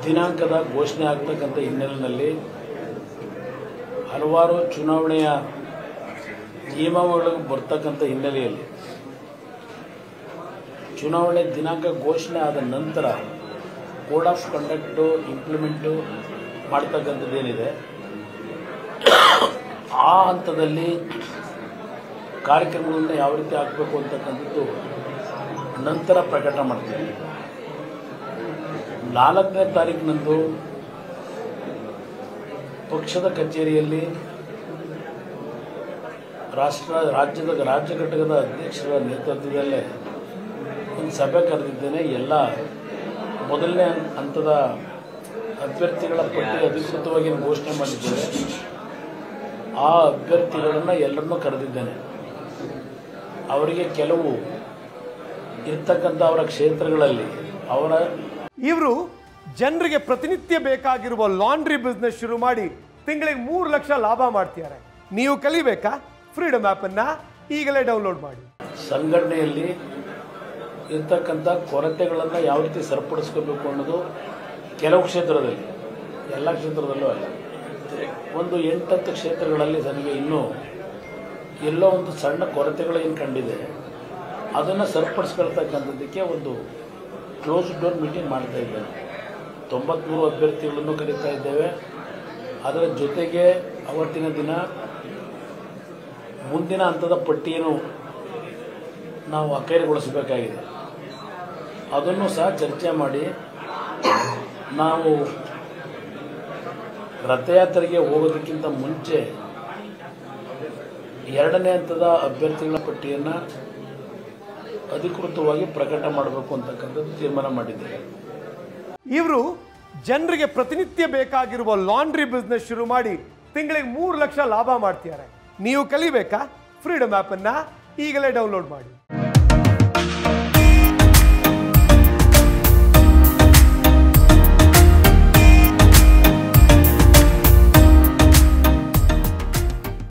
ದಿನಾಂಕದ ಘೋಷಣೆ ಆಗ್ತಕ್ಕಂಥ ಹಿನ್ನೆಲೆಯಲ್ಲಿ ಹಲವಾರು ಚುನಾವಣೆಯ ನಿಯಮಾವಳಿಗಳು ಬರ್ತಕ್ಕಂಥ ಹಿನ್ನೆಲೆಯಲ್ಲಿ ಚುನಾವಣೆ ದಿನಾಂಕ ಘೋಷಣೆ ಆದ ನಂತರ ಕೋಡ್ ಆಫ್ ಕಂಡಕ್ಟು ಇಂಪ್ಲಿಮೆಂಟು ಮಾಡ್ತಕ್ಕಂಥದ್ದೇನಿದೆ ಆ ಹಂತದಲ್ಲಿ ಕಾರ್ಯಕ್ರಮಗಳನ್ನ ಯಾವ ರೀತಿ ಹಾಕಬೇಕು ಅಂತಕ್ಕಂಥದ್ದು ನಂತರ ಪ್ರಕಟ ಮಾಡ್ತೀವಿ ನಾಲ್ಕನೇ ತಾರೀಕಿನಂದು ಪಕ್ಷದ ಕಚೇರಿಯಲ್ಲಿ ರಾಷ್ಟ್ರ ರಾಜ್ಯದ ರಾಜ್ಯ ಘಟಕದ ಅಧ್ಯಕ್ಷರ ನೇತೃತ್ವದಲ್ಲೇ ಒಂದು ಸಭೆ ಕರೆದಿದ್ದೇನೆ ಎಲ್ಲ ಮೊದಲನೇ ಹಂತದ ಅಭ್ಯರ್ಥಿಗಳ ಪಟ್ಟಿ ಅಧಿಕೃತವಾಗಿ ಘೋಷಣೆ ಮಾಡಿದ್ದೇವೆ ಆ ಅಭ್ಯರ್ಥಿಗಳನ್ನು ಎಲ್ಲರನ್ನೂ ಕರೆದಿದ್ದೇನೆ ಅವರಿಗೆ ಕೆಲವು ಇರ್ತಕ್ಕಂಥ ಅವರ ಕ್ಷೇತ್ರಗಳಲ್ಲಿ ಅವರ ಇವರು ಜನರಿಗೆ ಪ್ರತಿನಿತ್ಯ ಬೇಕಾಗಿರುವ ಲಾಂಡ್ರಿ ಬಿಸ್ನೆಸ್ ಶುರು ಮಾಡಿ ತಿಂಗಳಿಗೆ ಮೂರು ಲಕ್ಷ ಲಾಭ ಮಾಡ್ತಿದ್ದಾರೆ ನೀವು ಕಲಿಬೇಕಾ ಫ್ರೀಡಮ್ ಆ್ಯಪನ್ನು ಈಗಲೇ ಡೌನ್ಲೋಡ್ ಮಾಡಿ ಸಂಘಟನೆಯಲ್ಲಿ ಇರ್ತಕ್ಕಂಥ ಕೊರತೆಗಳನ್ನು ಯಾವ ರೀತಿ ಸರಿಪಡಿಸ್ಕೋಬೇಕು ಅನ್ನೋದು ಕೆಲವು ಕ್ಷೇತ್ರದಲ್ಲಿ ಎಲ್ಲ ಕ್ಷೇತ್ರದಲ್ಲೂ ಅಲ್ಲ ಒಂದು ಎಂಟತ್ತು ಕ್ಷೇತ್ರಗಳಲ್ಲಿ ನನಗೆ ಇನ್ನೂ ಎಲ್ಲೋ ಒಂದು ಸಣ್ಣ ಕೊರತೆಗಳು ಏನು ಕಂಡಿದೆ ಅದನ್ನು ಸರಿಪಡಿಸ್ಕೊಳ್ತಕ್ಕಂಥದ್ದಕ್ಕೆ ಒಂದು ಕ್ಲೋಸ್ ಡೋರ್ ಮೀಟಿಂಗ್ ಮಾಡ್ತಾ ಇದ್ದೇವೆ ತೊಂಬತ್ಮೂರು ಅಭ್ಯರ್ಥಿಗಳನ್ನು ಕರೀತಾ ಇದ್ದೇವೆ ಅದರ ಜೊತೆಗೆ ಅವತ್ತಿನ ದಿನ ಮುಂದಿನ ಹಂತದ ಪಟ್ಟಿಯನ್ನು ನಾವು ಅಖೈರುಗೊಳಿಸಬೇಕಾಗಿದೆ ಅದನ್ನು ಸಹ ಚರ್ಚೆ ಮಾಡಿ ನಾವು ರಥಯಾತ್ರೆಗೆ ಹೋಗೋದಕ್ಕಿಂತ ಮುಂಚೆ ಎರಡನೇ ಹಂತದ ಅಭ್ಯರ್ಥಿಗಳ ಪಟ್ಟಿಯನ್ನು ಅಧಿಕೃತವಾಗಿ ಪ್ರಕಟ ಮಾಡಬೇಕು ಅಂತಕ್ಕಂಥದ್ದು ತೀರ್ಮಾನ ಮಾಡಿದ್ದೇವೆ ಇವರು ಜನರಿಗೆ ಪ್ರತಿನಿತ್ಯ ಬೇಕಾಗಿರುವ ಲಾಂಡ್ರಿ ಬಿಸ್ನೆಸ್ ಶುರು ಮಾಡಿ ತಿಂಗಳಿಗೆ ಮೂರು ಲಕ್ಷ ಲಾಭ ಮಾಡ್ತಿದ್ದಾರೆ ನೀವು ಕಲಿಬೇಕಾ ಫ್ರೀಡಮ್ ಆ್ಯಪನ್ನು ಈಗಲೇ ಡೌನ್ಲೋಡ್ ಮಾಡಿ